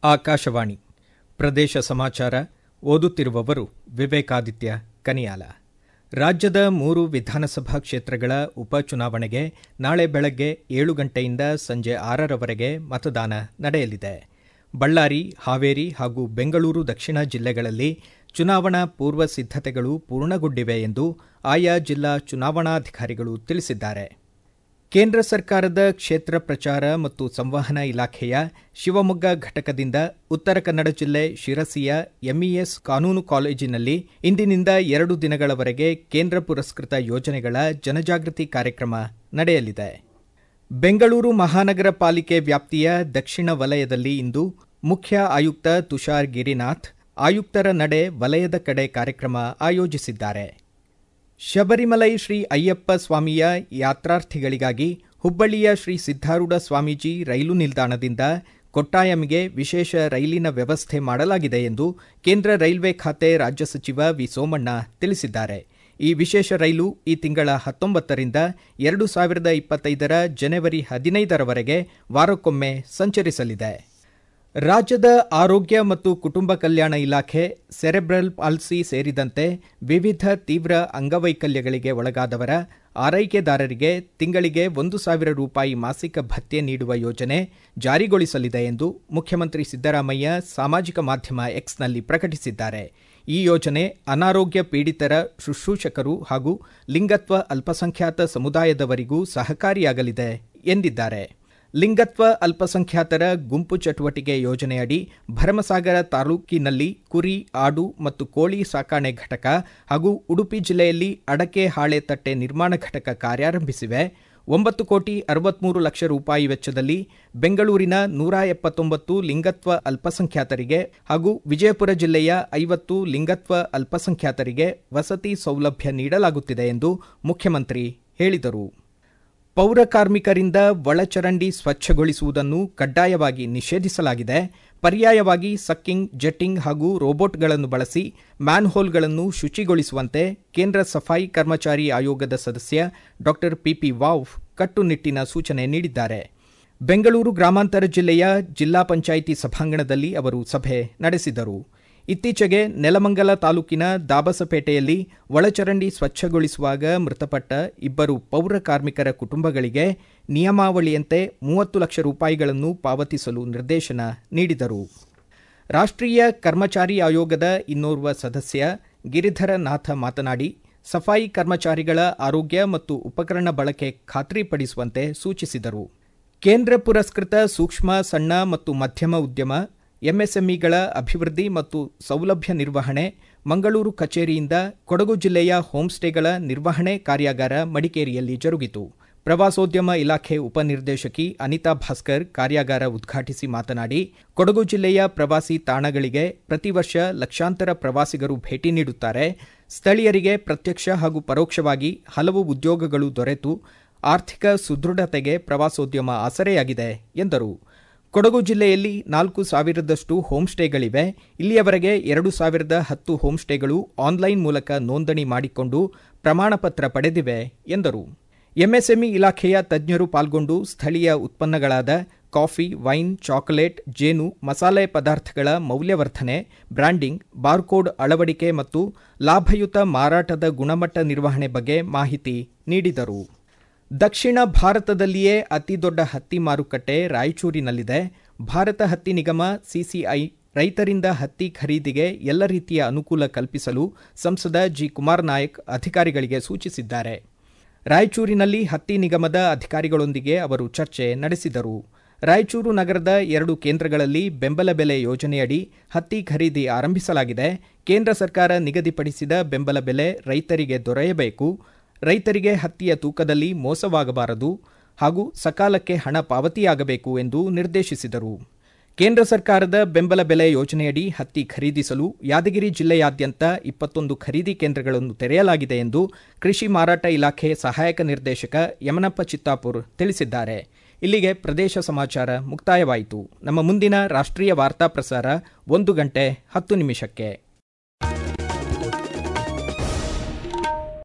ಆಕಾಶವಾಣಿ ಪ್ರದೇಶ ಸಮಾಚಾರ ಓದುತ್ತಿರುವವರು ವಿವೇಕಾದಿತ್ಯ ಕನಿಯಾಲ ರಾಜ್ಯದ ಮೂರು ವಿಧಾನಸಭಾ ಕ್ಷೇತ್ರಗಳ ಉಪಚುನಾವಣೆಗೆ ನಾಳೆ ಬೆಳಗ್ಗೆ ಏಳು ಗಂಟೆಯಿಂದ ಸಂಜೆ ಆರರವರೆಗೆ ಮತದಾನ ನಡೆಯಲಿದೆ ಬಳ್ಳಾರಿ ಹಾವೇರಿ ಹಾಗೂ ಬೆಂಗಳೂರು ದಕ್ಷಿಣ ಜಿಲ್ಲೆಗಳಲ್ಲಿ ಚುನಾವಣಾ ಪೂರ್ವ ಸಿದ್ಧತೆಗಳು ಪೂರ್ಣಗೊಂಡಿವೆ ಎಂದು ಆಯಾ ಜಿಲ್ಲಾ ಚುನಾವಣಾಧಿಕಾರಿಗಳು ತಿಳಿಸಿದ್ದಾರೆ ಕೇಂದ್ರ ಸರ್ಕಾರದ ಕ್ಷೇತ್ರ ಪ್ರಚಾರ ಮತ್ತು ಸಂವಹನ ಇಲಾಖೆಯ ಶಿವಮೊಗ್ಗ ಘಟಕದಿಂದ ಉತ್ತರ ಕನ್ನಡ ಜಿಲ್ಲೆ ಶಿರಸಿಯ ಎಂಇಎಸ್ ಕಾನೂನು ಕಾಲೇಜಿನಲ್ಲಿ ಇಂದಿನಿಂದ ಎರಡು ದಿನಗಳವರೆಗೆ ಕೇಂದ್ರ ಪುರಸ್ಕೃತ ಯೋಜನೆಗಳ ಜನಜಾಗೃತಿ ಕಾರ್ಯಕ್ರಮ ನಡೆಯಲಿದೆ ಬೆಂಗಳೂರು ಮಹಾನಗರ ಪಾಲಿಕೆ ವ್ಯಾಪ್ತಿಯ ದಕ್ಷಿಣ ವಲಯದಲ್ಲಿ ಇಂದು ಮುಖ್ಯ ಆಯುಕ್ತ ತುಷಾರ್ ಗಿರಿನಾಥ್ ಆಯುಕ್ತರ ನಡೆ ವಲಯದ ಕಡೆ ಕಾರ್ಯಕ್ರಮ ಆಯೋಜಿಸಿದ್ದಾರೆ ಶಬರಿಮಲೈ ಶ್ರೀ ಅಯ್ಯಪ್ಪ ಸ್ವಾಮಿಯ ಯಾತ್ರಾರ್ಥಿಗಳಿಗಾಗಿ ಹುಬ್ಬಳ್ಳಿಯ ಶ್ರೀ ಸಿದ್ದಾರೂಢ ಸ್ವಾಮೀಜಿ ರೈಲು ನಿಲ್ದಾಣದಿಂದ ಕೊಟ್ಟಾಯಂಗೆ ವಿಶೇಷ ರೈಲಿನ ವ್ಯವಸ್ಥೆ ಮಾಡಲಾಗಿದೆ ಎಂದು ಕೇಂದ್ರ ರೈಲ್ವೆ ಖಾತೆ ರಾಜ್ಯ ಸಚಿವ ವಿ ಸೋಮಣ್ಣ ತಿಳಿಸಿದ್ದಾರೆ ಈ ವಿಶೇಷ ರೈಲು ಈ ತಿಂಗಳ ಹತ್ತೊಂಬತ್ತರಿಂದ ಎರಡು ಸಾವಿರದ ಇಪ್ಪತ್ತೈದರ ಜನವರಿ ಹದಿನೈದರವರೆಗೆ ವಾರಕ್ಕೊಮ್ಮೆ ಸಂಚರಿಸಲಿದೆ ರಾಜ್ಯದ ಆರೋಗ್ಯ ಮತ್ತು ಕುಟುಂಬ ಕಲ್ಯಾಣ ಇಲಾಖೆ ಸೆರೆಬ್ರಲ್ ಪಾಲ್ಸಿ ಸೇರಿದಂತೆ ವಿವಿಧ ತೀವ್ರ ಅಂಗವೈಕಲ್ಯಗಳಿಗೆ ಒಳಗಾದವರ ಆರೈಕೆದಾರರಿಗೆ ತಿಂಗಳಿಗೆ ಒಂದು ಸಾವಿರ ರೂಪಾಯಿ ಮಾಸಿಕ ಭತ್ಯೆ ನೀಡುವ ಯೋಜನೆ ಜಾರಿಗೊಳಿಸಲಿದೆ ಎಂದು ಮುಖ್ಯಮಂತ್ರಿ ಸಿದ್ದರಾಮಯ್ಯ ಸಾಮಾಜಿಕ ಮಾಧ್ಯಮ ಎಕ್ಸ್ನಲ್ಲಿ ಪ್ರಕಟಿಸಿದ್ದಾರೆ ಈ ಯೋಜನೆ ಅನಾರೋಗ್ಯ ಪೀಡಿತರ ಶುಶ್ರೂಷಕರು ಹಾಗೂ ಲಿಂಗತ್ವ ಅಲ್ಪಸಂಖ್ಯಾತ ಸಮುದಾಯದವರಿಗೂ ಸಹಕಾರಿಯಾಗಲಿದೆ ಎಂದಿದ್ದಾರೆ ಲಿಂಗತ್ವ ಅಲ್ಪಸಂಖ್ಯಾತರ ಗುಂಪು ಚಟುವಟಿಕೆ ಯೋಜನೆಯಡಿ ಭರಮಸಾಗರ ತಾಲೂಕಿನಲ್ಲಿ ಕುರಿ ಆಡು ಮತ್ತು ಕೋಳಿ ಸಾಕಾಣೆ ಘಟಕ ಹಾಗೂ ಉಡುಪಿ ಜಿಲ್ಲೆಯಲ್ಲಿ ಅಡಕೆ ಹಾಳೆ ತಟ್ಟೆ ನಿರ್ಮಾಣ ಘಟಕ ಕಾರ್ಯಾರಂಭಿಸಿವೆ ಒಂಬತ್ತು ಕೋಟಿ ಅರವತ್ಮೂರು ಲಕ್ಷ ರೂಪಾಯಿ ವೆಚ್ಚದಲ್ಲಿ ಬೆಂಗಳೂರಿನ ನೂರ ಎಪ್ಪತ್ತೊಂಬತ್ತು ಲಿಂಗತ್ವ ಅಲ್ಪಸಂಖ್ಯಾತರಿಗೆ ಹಾಗೂ ವಿಜಯಪುರ ಜಿಲ್ಲೆಯ ಐವತ್ತು ಲಿಂಗತ್ವ ಅಲ್ಪಸಂಖ್ಯಾತರಿಗೆ ವಸತಿ ಸೌಲಭ್ಯ ನೀಡಲಾಗುತ್ತಿದೆ ಎಂದು ಮುಖ್ಯಮಂತ್ರಿ ಹೇಳಿದರು ಪೌರ ಕಾರ್ಮಿಕರಿಂದ ಒಳಚರಂಡಿ ಸ್ವಚ್ಛಗೊಳಿಸುವುದನ್ನು ಕಡ್ಡಾಯವಾಗಿ ನಿಷೇಧಿಸಲಾಗಿದೆ ಪರ್ಯಾಯವಾಗಿ ಸಕ್ಕಿಂಗ್ ಜೆಟ್ಟಿಂಗ್ ಹಾಗೂ ರೋಬೋಟ್ಗಳನ್ನು ಬಳಸಿ ಮ್ಯಾನ್ಹೋಲ್ಗಳನ್ನು ಶುಚಿಗೊಳಿಸುವಂತೆ ಕೇಂದ್ರ ಸಫಾಯಿ ಕರ್ಮಚಾರಿ ಆಯೋಗದ ಸದಸ್ಯ ಡಾ ಪಿಪಿ ವಾವ್ ಕಟ್ಟುನಿಟ್ಟಿನ ಸೂಚನೆ ನೀಡಿದ್ದಾರೆ ಬೆಂಗಳೂರು ಗ್ರಾಮಾಂತರ ಜಿಲ್ಲೆಯ ಜಿಲ್ಲಾ ಪಂಚಾಯಿತಿ ಸಭಾಂಗಣದಲ್ಲಿ ಅವರು ಸಭೆ ನಡೆಸಿದರು ಇತ್ತೀಚೆಗೆ ನೆಲಮಂಗಲ ತಾಲೂಕಿನ ದಾಬಸಪೇಟೆಯಲ್ಲಿ ಒಳಚರಂಡಿ ಸ್ವಚ್ಛಗೊಳಿಸುವಾಗ ಮೃತಪಟ್ಟ ಇಬ್ಬರು ಪೌರ ಕಾರ್ಮಿಕರ ಕುಟುಂಬಗಳಿಗೆ ನಿಯಮಾವಳಿಯಂತೆ ಮೂವತ್ತು ಲಕ್ಷ ರೂಪಾಯಿಗಳನ್ನು ಪಾವತಿಸಲು ನಿರ್ದೇಶನ ನೀಡಿದರು ರಾಷ್ಟ್ರೀಯ ಕರ್ಮಚಾರಿ ಆಯೋಗದ ಇನ್ನೋರ್ವ ಸದಸ್ಯ ಗಿರಿಧರ ನಾಥ ಮಾತನಾಡಿ ಸಫಾಯಿ ಕರ್ಮಚಾರಿಗಳ ಆರೋಗ್ಯ ಮತ್ತು ಉಪಕರಣ ಬಳಕೆ ಖಾತ್ರಿಪಡಿಸುವಂತೆ ಸೂಚಿಸಿದರು ಕೇಂದ್ರ ಪುರಸ್ಕೃತ ಸೂಕ್ಷ್ಮ ಸಣ್ಣ ಮತ್ತು ಮಧ್ಯಮ ಉದ್ಯಮ ಎಂಎಸ್ಎಂಇಗಳ ಅಭಿವೃದ್ಧಿ ಮತ್ತು ಸೌಲಭ್ಯ ನಿರ್ವಹಣೆ ಮಂಗಳೂರು ಕಚೇರಿಯಿಂದ ಕೊಡಗು ಜಿಲ್ಲೆಯ ಹೋಂಸ್ಟೇಗಳ ನಿರ್ವಹಣೆ ಕಾರ್ಯಾಗಾರ ಮಡಿಕೇರಿಯಲ್ಲಿ ಜರುಗಿತು ಪ್ರವಾಸೋದ್ಯಮ ಇಲಾಖೆ ಉಪನಿರ್ದೇಶಕಿ ಅನಿತಾ ಭಾಸ್ಕರ್ ಕಾರ್ಯಾಗಾರ ಉದ್ಘಾಟಿಸಿ ಮಾತನಾಡಿ ಕೊಡಗು ಜಿಲ್ಲೆಯ ಪ್ರವಾಸಿ ತಾಣಗಳಿಗೆ ಪ್ರತಿ ವರ್ಷ ಲಕ್ಷಾಂತರ ಪ್ರವಾಸಿಗರು ಭೇಟಿ ನೀಡುತ್ತಾರೆ ಸ್ಥಳೀಯರಿಗೆ ಪ್ರತ್ಯಕ್ಷ ಹಾಗೂ ಪರೋಕ್ಷವಾಗಿ ಹಲವು ಉದ್ಯೋಗಗಳು ದೊರೆತು ಆರ್ಥಿಕ ಸುದೃಢತೆಗೆ ಪ್ರವಾಸೋದ್ಯಮ ಆಸರೆಯಾಗಿದೆ ಎಂದರು ಕೊಡಗು ಜಿಲ್ಲೆಯಲ್ಲಿ ನಾಲ್ಕು ಸಾವಿರದಷ್ಟು ಹೋಂಸ್ಟೇಗಳಿವೆ ಇಲ್ಲಿಯವರೆಗೆ ಎರಡು ಸಾವಿರದ ಹತ್ತು ಹೋಂಸ್ಟೇಗಳು ಆನ್ಲೈನ್ ಮೂಲಕ ನೋಂದಣಿ ಮಾಡಿಕೊಂಡು ಪ್ರಮಾಣಪತ್ರ ಪಡೆದಿವೆ ಎಂದರು ಎಂಎಸ್ಎಂಇ ಇಲಾಖೆಯ ತಜ್ಞರು ಪಾಲ್ಗೊಂಡು ಸ್ಥಳೀಯ ಉತ್ಪನ್ನಗಳಾದ ಕಾಫಿ ವೈನ್ ಚಾಕೊಲೇಟ್ ಜೇನು ಮಸಾಲೆ ಪದಾರ್ಥಗಳ ಮೌಲ್ಯವರ್ಧನೆ ಬ್ರ್ಯಾಂಡಿಂಗ್ ಬಾರ್ಕೋಡ್ ಅಳವಡಿಕೆ ಮತ್ತು ಲಾಭಯುತ ಮಾರಾಟದ ಗುಣಮಟ್ಟ ನಿರ್ವಹಣೆ ಬಗ್ಗೆ ಮಾಹಿತಿ ನೀಡಿದರು ದಕ್ಷಿಣ ಭಾರತದಲ್ಲಿಯೇ ಅತಿದೊಡ್ಡ ಹತ್ತಿ ಮಾರುಕಟ್ಟೆ ರಾಯಚೂರಿನಲ್ಲಿದೆ ಭಾರತ ಹತ್ತಿ ನಿಗಮ ಸಿಸಿಐ ರೈತರಿಂದ ಹತ್ತಿ ಖರೀದಿಗೆ ಎಲ್ಲ ರೀತಿಯ ಅನುಕೂಲ ಕಲ್ಪಿಸಲು ಸಂಸದ ಜಿ ಕುಮಾರ್ ನಾಯಕ್ ಅಧಿಕಾರಿಗಳಿಗೆ ಸೂಚಿಸಿದ್ದಾರೆ ರಾಯಚೂರಿನಲ್ಲಿ ಹತ್ತಿ ನಿಗಮದ ಅಧಿಕಾರಿಗಳೊಂದಿಗೆ ಅವರು ಚರ್ಚೆ ನಡೆಸಿದರು ರಾಯಚೂರು ನಗರದ ಎರಡು ಕೇಂದ್ರಗಳಲ್ಲಿ ಬೆಂಬಲ ಬೆಲೆ ಯೋಜನೆಯಡಿ ಹತ್ತಿ ಖರೀದಿ ಆರಂಭಿಸಲಾಗಿದೆ ಕೇಂದ್ರ ಸರ್ಕಾರ ನಿಗದಿಪಡಿಸಿದ ಬೆಂಬಲ ಬೆಲೆ ರೈತರಿಗೆ ದೊರೆಯಬೇಕು ರೈತರಿಗೆ ಹತ್ತಿಯ ತೂಕದಲ್ಲಿ ಮೋಸವಾಗಬಾರದು ಹಾಗೂ ಸಕಾಲಕ್ಕೆ ಹಣ ಪಾವತಿಯಾಗಬೇಕು ಎಂದು ನಿರ್ದೇಶಿಸಿದರು ಕೇಂದ್ರ ಸರ್ಕಾರದ ಬೆಂಬಲ ಬೆಲೆ ಯೋಜನೆಯಡಿ ಹತ್ತಿ ಖರೀದಿಸಲು ಯಾದಗಿರಿ ಜಿಲ್ಲೆಯಾದ್ಯಂತ ಇಪ್ಪತ್ತೊಂದು ಖರೀದಿ ಕೇಂದ್ರಗಳನ್ನು ತೆರೆಯಲಾಗಿದೆ ಎಂದು ಕೃಷಿ ಮಾರಾಟ ಇಲಾಖೆ ಸಹಾಯಕ ನಿರ್ದೇಶಕ ಯಮನಪ್ಪ ಚಿತ್ತಾಪುರ್ ತಿಳಿಸಿದ್ದಾರೆ ಇಲ್ಲಿಗೆ ಪ್ರದೇಶ ಸಮಾಚಾರ ಮುಕ್ತಾಯವಾಯಿತು ನಮ್ಮ ಮುಂದಿನ ರಾಷ್ಟ್ರೀಯ ವಾರ್ತಾ ಪ್ರಸಾರ ಒಂದು ಗಂಟೆ ಹತ್ತು ನಿಮಿಷಕ್ಕೆ